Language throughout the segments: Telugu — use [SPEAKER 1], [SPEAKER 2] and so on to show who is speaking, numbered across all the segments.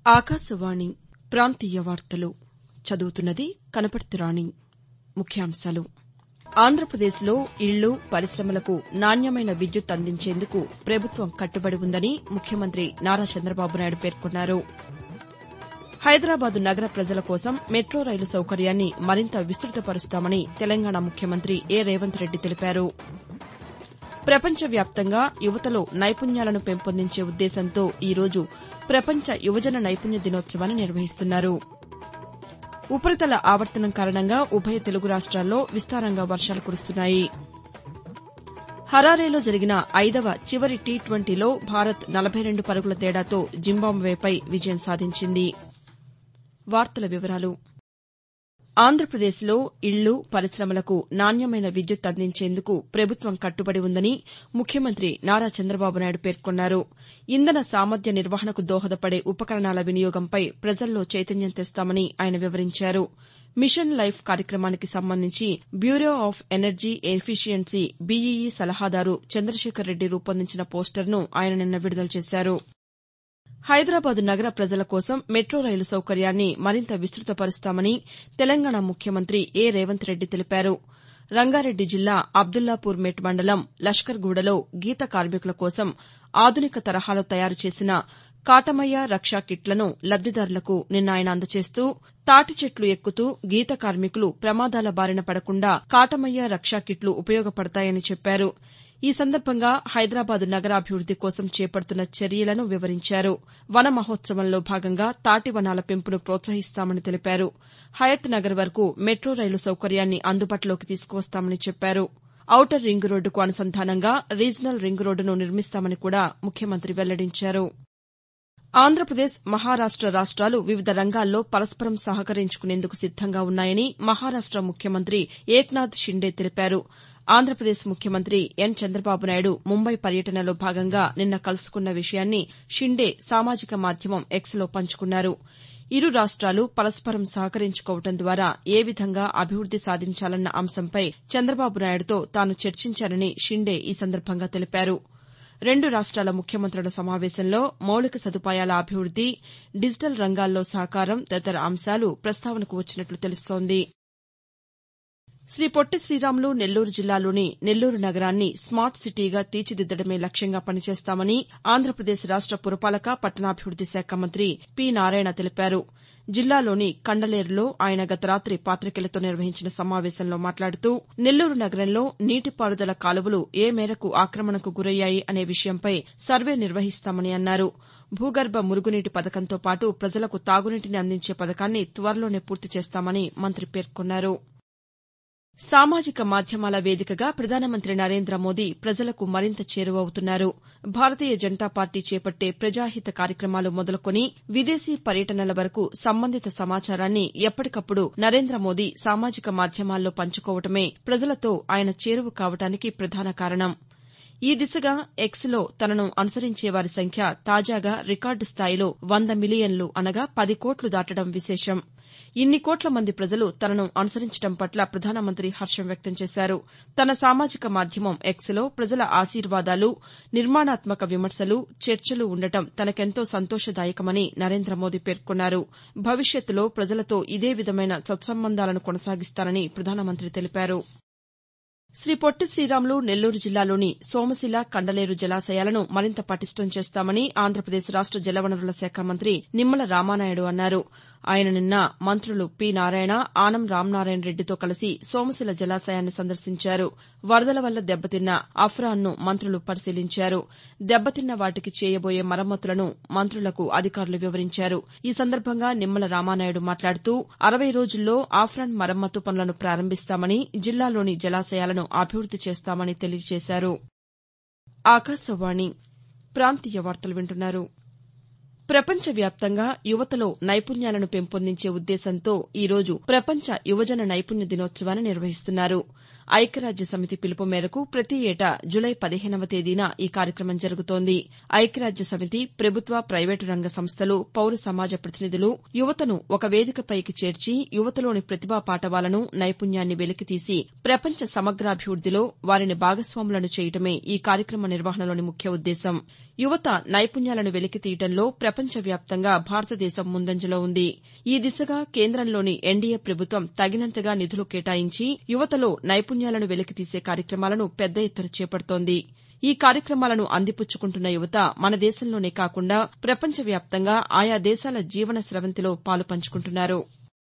[SPEAKER 1] ఆకాశవాణి ప్రాంతీయ వార్తలు చదువుతున్నది కనపర్తి రాణి ముఖ్యాంశాలు ఆంధ్రప్రదేశ్లో ఇళ్లు పరిశమలకు నాణ్యమైన విద్యుత్ అందించేందుకు ప్రభుత్వం కట్టుబడి ఉందని ముఖ్యమంత్రి నారా చంద్రబాబు నాయుడు పేర్కొన్నారు హైదరాబాద్ నగర ప్రజల కోసం మెట్రో రైలు సౌకర్యాన్ని మరింత విస్తృతపరుస్తామని తెలంగాణ ముఖ్యమంత్రి ఏ రేవంత్ రెడ్డి తెలిపారు ప్రపంచ వ్యాప్తంగా యువతలో నైపుణ్యాలను పెంపొందించే ఉద్దేశంతో ఈరోజు ప్రపంచ యువజన నైపుణ్య దినోత్సవాన్ని నిర్వహిస్తున్నారు ఉపరితల ఆవర్తనం కారణంగా ఉభయ తెలుగు రాష్ట్రాల్లో విస్తారంగా వర్షాలు కురుస్తున్నాయి హరారేలో జరిగిన ఐదవ చివరి టీ ట్వంటీలో భారత్ నలభై రెండు పరుగుల తేడాతో జింబాబ్వేపై విజయం సాధించింది ఆంధ్రప్రదేశ్లో ఇళ్లు పరిశమలకు నాణ్యమైన విద్యుత్ అందించేందుకు ప్రభుత్వం కట్టుబడి ఉందని ముఖ్యమంత్రి నారా చంద్రబాబు నాయుడు పేర్కొన్నారు ఇంధన సామర్థ్య నిర్వహణకు దోహదపడే ఉపకరణాల వినియోగంపై ప్రజల్లో చైతన్యం తెస్తామని ఆయన వివరించారు మిషన్ లైఫ్ కార్యక్రమానికి సంబంధించి bureau of energy efficiency BEE సలహాదారు చంద్రశేఖర్ రెడ్డి రూపొందించిన పోస్టర్ను ఆయన నిన్న విడుదల చేశారు హైదరాబాద్ నగర ప్రజల కోసం మెట్రో రైలు సౌకర్యాన్ని మరింత విస్తృతపరుస్తామని తెలంగాణ ముఖ్యమంత్రి ఏ రేవంత్ రెడ్డి తెలిపారు రంగారెడ్డి జిల్లా అబ్దుల్లాపూర్ మెట్ మండలం లష్కర్గూడలో గీత కార్మికుల కోసం ఆధునిక తరహాలో తయారు చేసిన కాటమయ్య రక్షా కిట్లను లబ్దిదారులకు నిన్న ఆయన అందజేస్తూ తాటి చెట్లు ఎక్కుతూ గీత కార్మికులు ప్రమాదాల బారిన పడకుండా కాటమయ్య రక్షా కిట్లు ఉపయోగపడతాయని చెప్పారు ఈ సందర్భంగా హైదరాబాద్ నగరాభివృద్ది కోసం చేపడుతున్న చర్యలను వివరించారు వన మహోత్సవంలో భాగంగా తాటి వనాల పెంపును ప్రోత్సహిస్తామని తెలిపారు హయత్ నగర్ వరకు మెట్రో రైలు సౌకర్యాన్ని అందుబాటులోకి తీసుకువస్తామని చెప్పారు ఔటర్ రింగ్ రోడ్డుకు అనుసంధానంగా రీజనల్ రింగ్ రోడ్డును నిర్మిస్తామని కూడా ముఖ్యమంత్రి వెల్లడించారు ఆంధ్రప్రదేశ్ మహారాష్ట రాష్ట్రాలు వివిధ రంగాల్లో పరస్పరం సహకరించుకునేందుకు సిద్దంగా ఉన్నాయని మహారాష్ట ముఖ్యమంత్రి ఏక్నాథ్ షిండే తెలిపారు ఆంధ్రప్రదేశ్ ముఖ్యమంత్రి ఎన్ చంద్రబాబు నాయుడు ముంబై పర్యటనలో భాగంగా నిన్న కలుసుకున్న విషయాన్ని షిండే సామాజిక మాధ్యమం ఎక్స్లో పంచుకున్నారు ఇరు రాష్ట్రాలు పరస్పరం సహకరించుకోవడం ద్వారా ఏ విధంగా అభివృద్ది సాధించాలన్న అంశంపై చంద్రబాబు నాయుడుతో తాను చర్చించానని షిండే ఈ సందర్భంగా తెలిపారు రెండు రాష్ట్రాల ముఖ్యమంతుల సమావేశంలో మౌలిక సదుపాయాల అభివృద్ది డిజిటల్ రంగాల్లో సహకారం తదితర అంశాలు ప్రస్తావనకు వచ్చినట్లు తెలుస్తోంది శ్రీ పొట్టి శ్రీరాములు నెల్లూరు జిల్లాలోని నెల్లూరు నగరాన్ని స్మార్ట్ సిటీగా తీర్చిదిద్దడమే లక్ష్యంగా పనిచేస్తామని ఆంధ్రప్రదేశ్ రాష్ట పురపాలక పట్టణాభివృద్ది శాఖ మంత్రి పి నారాయణ తెలిపారు జిల్లాలోని కండలేరులో ఆయన గత రాతి పాతికేయులతో నిర్వహించిన సమావేశంలో మాట్లాడుతూ నెల్లూరు నగరంలో నీటిపారుదల కాలువలు ఏ మేరకు ఆక్రమణకు గురయ్యాయి అనే విషయంపై సర్వే నిర్వహిస్తామని అన్నారు భూగర్భ మురుగునీటి పథకంతో పాటు ప్రజలకు తాగునీటిని అందించే పథకాన్ని త్వరలోనే పూర్తి చేస్తామని మంత్రి పేర్కొన్నారు సామాజిక మాధ్యమాల వేదికగా ప్రధానమంత్రి నరేంద్ర మోదీ ప్రజలకు మరింత చేరువవుతున్నారు భారతీయ జనతా పార్టీ చేపట్టే ప్రజాహిత కార్యక్రమాలు మొదలుకొని విదేశీ పర్యటనల వరకు సంబంధిత సమాచారాన్ని ఎప్పటికప్పుడు నరేంద్ర మోదీ సామాజిక మాధ్యమాల్లో పంచుకోవడమే ప్రజలతో ఆయన చేరువ కావడానికి ప్రధాన కారణం ఈ దిశగా ఎక్స్లో తనను అనుసరించే వారి సంఖ్య తాజాగా రికార్డు స్థాయిలో వంద మిలియన్లు అనగా పది కోట్లు దాటడం విశేషం ఇన్ని కోట్ల మంది ప్రజలు తనను అనుసరించడం పట్ల ప్రధానమంత్రి హర్షం వ్యక్తం చేశారు తన సామాజిక మాధ్యమం ఎక్స్లో ప్రజల ఆశీర్వాదాలు నిర్మాణాత్మక విమర్శలు చర్చలు ఉండటం తనకెంతో సంతోషదాయకమని నరేంద్ర మోదీ పేర్కొన్నారు భవిష్యత్తులో ప్రజలతో ఇదే విధమైన సత్సంబంధాలను కొనసాగిస్తారని ప్రధానమంత్రి తెలిపారు శ్రీ పొట్టి శ్రీరాములు నెల్లూరు జిల్లాలోని సోమశిల కండలేరు జలాశయాలను మరింత పటిష్టం చేస్తామని ఆంధ్రప్రదేశ్ రాష్ట జలవనరుల శాఖ మంత్రి నిమ్మల రామానాయుడు అన్నారు ఆయన నిన్న మంత్రులు పి నారాయణ ఆనం రామనారాయణ రెడ్డితో కలిసి సోమశిల జలాశయాన్ని సందర్శించారు వరదల వల్ల దెబ్బతిన్న అఫ్రాన్ను మంత్రులు పరిశీలించారు దెబ్బతిన్న వాటికి చేయబోయే మరమ్మతులను మంత్రులకు అధికారులు వివరించారు ఈ సందర్భంగా నిమ్మల రామానాయుడు మాట్లాడుతూ అరవై రోజుల్లో ఆఫ్రాన్ మరమ్మతు పనులను ప్రారంభిస్తామని జిల్లాలోని జలాశయాలను అభివృద్ది చేస్తామని తెలియజేశారు ఆకాశవాణి ప్రాంతీయ వార్తలు వింటున్నారు ప్రపంచ వ్యాప్తంగా యువతలో నైపుణ్యాలను పెంపొందించే ఉద్దేశంతో ఈరోజు ప్రపంచ యువజన నైపుణ్య దినోత్సవాన్ని నిర్వహిస్తున్నారు ఐక్యరాజ్య సమితి పిలుపు మేరకు ప్రతి ఏటా జులై పదిహేనవ తేదీన ఈ కార్యక్రమం జరుగుతోంది ఐక్యరాజ్య సమితి ప్రభుత్వ ప్రైవేటు రంగ సంస్థలు పౌర సమాజ ప్రతినిధులు యువతను ఒక వేదికపైకి చేర్చి యువతలోని ప్రతిభా పాటవాలను నైపుణ్యాన్ని వెలికితీసి ప్రపంచ సమగ్రాభివృద్దిలో వారిని భాగస్వాములను చేయటమే ఈ కార్యక్రమ నిర్వహణలోని ముఖ్య ఉద్దేశం యువత నైపుణ్యాలను వెలికితీయడంలో ప్రపంచవ్యాప్తంగా భారతదేశం ముందంజలో ఉంది ఈ దిశగా కేంద్రంలోని ఎన్డీఏ ప్రభుత్వం తగినంతగా నిధులు కేటాయించి యువతలో నైపుణ్యాలను వెలికితీసే కార్యక్రమాలను పెద్ద ఎత్తున చేపడుతోంది ఈ కార్యక్రమాలను అందిపుచ్చుకుంటున్న యువత మన దేశంలోనే కాకుండా ప్రపంచవ్యాప్తంగా ఆయా దేశాల జీవన స్రవంతిలో పాలు పంచుకుంటున్నారు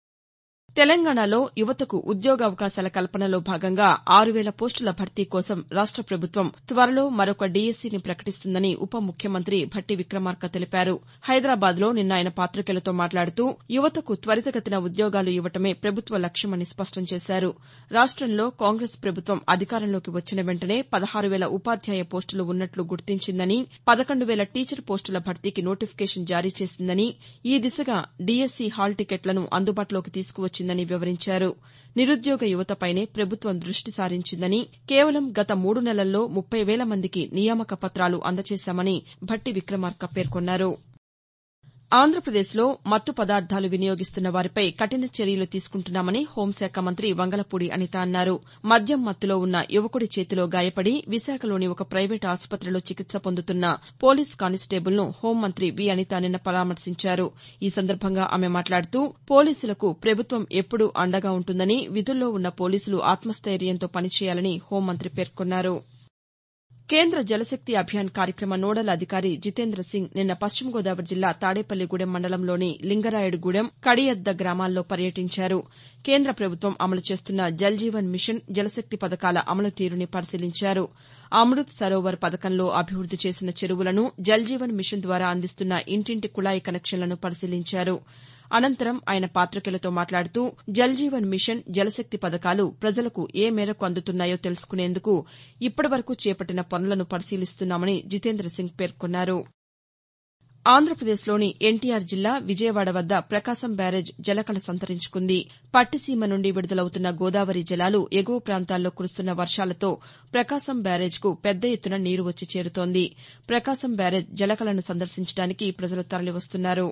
[SPEAKER 1] తెలంగాణలో యువతకు ఉద్యోగావకాశాల కల్పనలో భాగంగా ఆరు వేల పోస్టుల భర్తీ కోసం రాష్ట ప్రభుత్వం త్వరలో మరొక డీఎస్సీని ప్రకటిస్తుందని ఉప ముఖ్యమంత్రి భట్టి విక్రమార్క తెలిపారు హైదరాబాద్లో నిన్న ఆయన పాతికేయులతో మాట్లాడుతూ యువతకు త్వరితగతిన ఉద్యోగాలు ఇవ్వటమే ప్రభుత్వ లక్ష్యమని స్పష్టం చేశారు రాష్టంలో కాంగ్రెస్ ప్రభుత్వం అధికారంలోకి వచ్చిన వెంటనే పదహారు వేల ఉపాధ్యాయ పోస్టులు ఉన్నట్లు గుర్తించిందని పదకొండు వేల టీచర్ పోస్టుల భర్తీకి నోటిఫికేషన్ జారీ చేసిందని ఈ దిశగా డీఎస్సీ హాల్ టికెట్లను అందుబాటులోకి తీసుకువచ్చి వచ్చిందని వివరించారు నిరుద్యోగ యువతపైనే ప్రభుత్వం దృష్టి సారించిందని కేవలం గత మూడు నెలల్లో ముప్పై వేల మందికి నియామక పత్రాలు అందజేశామని భట్టి విక్రమార్క పేర్కొన్నారు ఆంధ్రప్రదేశ్లో మత్తు పదార్థాలు వినియోగిస్తున్న వారిపై కఠిన చర్యలు తీసుకుంటున్నామని హోంశాఖ మంత్రి వంగలపూడి అనిత అన్నారు మద్యం మత్తులో ఉన్న యువకుడి చేతిలో గాయపడి విశాఖలోని ఒక ప్రైవేటు ఆసుపత్రిలో చికిత్స పొందుతున్న పోలీస్ కానిస్టేబుల్ను హోంమంత్రి వి అనిత నిన్న పరామర్శించారు ఈ సందర్భంగా ఆమె మాట్లాడుతూ పోలీసులకు ప్రభుత్వం ఎప్పుడూ అండగా ఉంటుందని విధుల్లో ఉన్న పోలీసులు ఆత్మస్టైర్యంతో పనిచేయాలని హోంమంత్రి పేర్కొన్నారు కేంద్ర జలశక్తి అభియాన్ కార్యక్రమ నోడల్ అధికారి జితేంద్ర సింగ్ నిన్న పశ్చిమ గోదావరి జిల్లా తాడేపల్లిగూడెం మండలంలోని లింగరాయుడుగూడెం కడియద్ద గ్రామాల్లో పర్యటించారు కేంద్ర ప్రభుత్వం అమలు చేస్తున్న జల్ జీవన్ మిషన్ జలశక్తి పథకాల అమలు తీరుని పరిశీలించారు అమృత్ సరోవర్ పథకంలో అభివృద్ది చేసిన చెరువులను జల్ జీవన్ మిషన్ ద్వారా అందిస్తున్న ఇంటింటి కుళాయి కనెక్షన్లను పరిశీలించారు అనంతరం ఆయన పాతికేయులతో మాట్లాడుతూ జల్ జీవన్ మిషన్ జలశక్తి పథకాలు ప్రజలకు ఏ మేరకు అందుతున్నాయో తెలుసుకునేందుకు ఇప్పటివరకు చేపట్టిన పనులను పరిశీలిస్తున్నామని జితేంద్ర సింగ్ పేర్కొన్నారు ఆంధ్రప్రదేశ్లోని ఎన్టీఆర్ జిల్లా విజయవాడ వద్ద ప్రకాశం బ్యారేజ్ జలకళ సంతరించుకుంది పట్టిసీమ నుండి విడుదలవుతున్న గోదావరి జలాలు ఎగువ ప్రాంతాల్లో కురుస్తున్న వర్షాలతో ప్రకాశం బ్యారేజ్కు పెద్ద ఎత్తున నీరు వచ్చి చేరుతోంది ప్రకాశం బ్యారేజ్ జలకళను సందర్శించడానికి ప్రజలు తరలివస్తున్నారు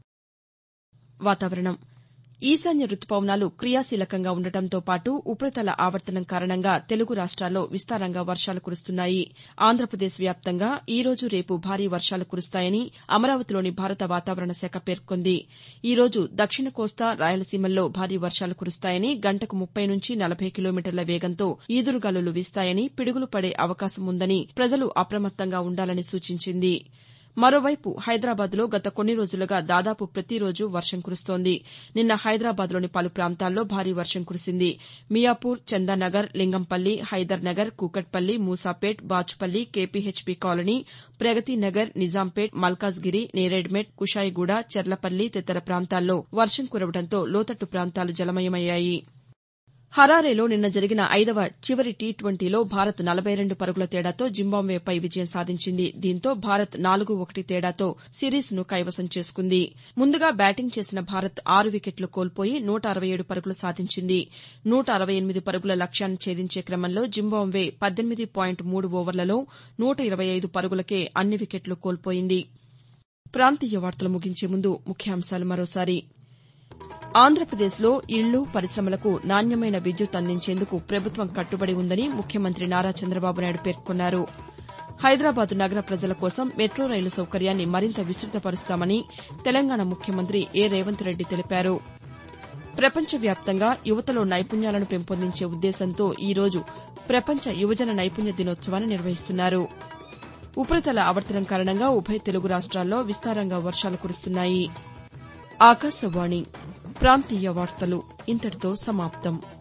[SPEAKER 1] వాతావరణం ఈశాన్య రుతుపవనాలు క్రియాశీలకంగా ఉండటంతో పాటు ఉపరితల ఆవర్తనం కారణంగా తెలుగు రాష్ట్రాల్లో విస్తారంగా వర్షాలు కురుస్తున్నాయి ఆంధ్రప్రదేశ్ వ్యాప్తంగా ఈ రోజు రేపు భారీ వర్షాలు కురుస్తాయని అమరావతిలోని భారత వాతావరణ శాఖ పేర్కొంది ఈ రోజు దక్షిణ కోస్తా రాయలసీమల్లో భారీ వర్షాలు కురుస్తాయని గంటకు ముప్పై నుంచి నలభై కిలోమీటర్ల వేగంతో ఈదురుగాలులు వీస్తాయని పిడుగులు పడే అవకాశం ఉందని ప్రజలు అప్రమత్తంగా ఉండాలని సూచించింది మరోవైపు హైదరాబాద్లో గత కొన్ని రోజులుగా దాదాపు ప్రతిరోజు వర్షం కురుస్తోంది నిన్న హైదరాబాద్లోని పలు ప్రాంతాల్లో భారీ వర్షం కురిసింది మియాపూర్ చందానగర్ లింగంపల్లి హైదర్ నగర్ కూకట్పల్లి మూసాపేట్ బాచుపల్లి కేపీహెచ్బీ కాలనీ ప్రగతినగర్ నిజాంపేట్ మల్కాజ్గిరి నేరేడ్మెట్ కుషాయిగూడ చెర్లపల్లి తదితర ప్రాంతాల్లో వర్షం కురవడంతో లోతట్టు ప్రాంతాలు జలమయమయ్యాయి హరారేలో నిన్న జరిగిన ఐదవ చివరి టీ ట్వంటీలో భారత్ నలభై రెండు పరుగుల తేడాతో జింబాబ్వేపై విజయం సాధించింది దీంతో భారత్ నాలుగు ఒకటి తేడాతో సిరీస్ను కైవసం చేసుకుంది ముందుగా బ్యాటింగ్ చేసిన భారత్ ఆరు వికెట్లు కోల్పోయి నూట అరవై ఏడు పరుగులు సాధించింది నూట అరవై ఎనిమిది పరుగుల లక్ష్యాన్ని ఛేదించే క్రమంలో జింబాబ్వే పద్దెనిమిది పాయింట్ మూడు ఓవర్లలో నూట ఇరవై ఐదు పరుగులకే అన్ని వికెట్లు కోల్పోయింది ప్రాంతీయ వార్తలు ముగించే ముందు ముఖ్యాంశాలు మరోసారి ఆంధ్రప్రదేశ్లో ఇళ్లు పరిశ్రమలకు నాణ్యమైన విద్యుత్ అందించేందుకు ప్రభుత్వం కట్టుబడి ఉందని ముఖ్యమంత్రి నారా చంద్రబాబు నాయుడు పేర్కొన్నారు హైదరాబాద్ నగర ప్రజల కోసం మెట్రో రైలు సౌకర్యాన్ని మరింత విస్తృతపరుస్తామని తెలంగాణ ముఖ్యమంత్రి ఏ రేవంత్ రెడ్డి తెలిపారు ప్రపంచవ్యాప్తంగా యువతలో నైపుణ్యాలను పెంపొందించే ఉద్దేశంతో ఈ రోజు ప్రపంచ యువజన నైపుణ్య దినోత్సవాన్ని నిర్వహిస్తున్నారు ఉపరితల ఆవర్తనం కారణంగా ఉభయ తెలుగు రాష్ట్రాల్లో విస్తారంగా వర్షాలు కురుస్తున్నాయి ఆకాశవాణి ప్రాంతీయ వార్తలు ఇంతటితో సమాప్తం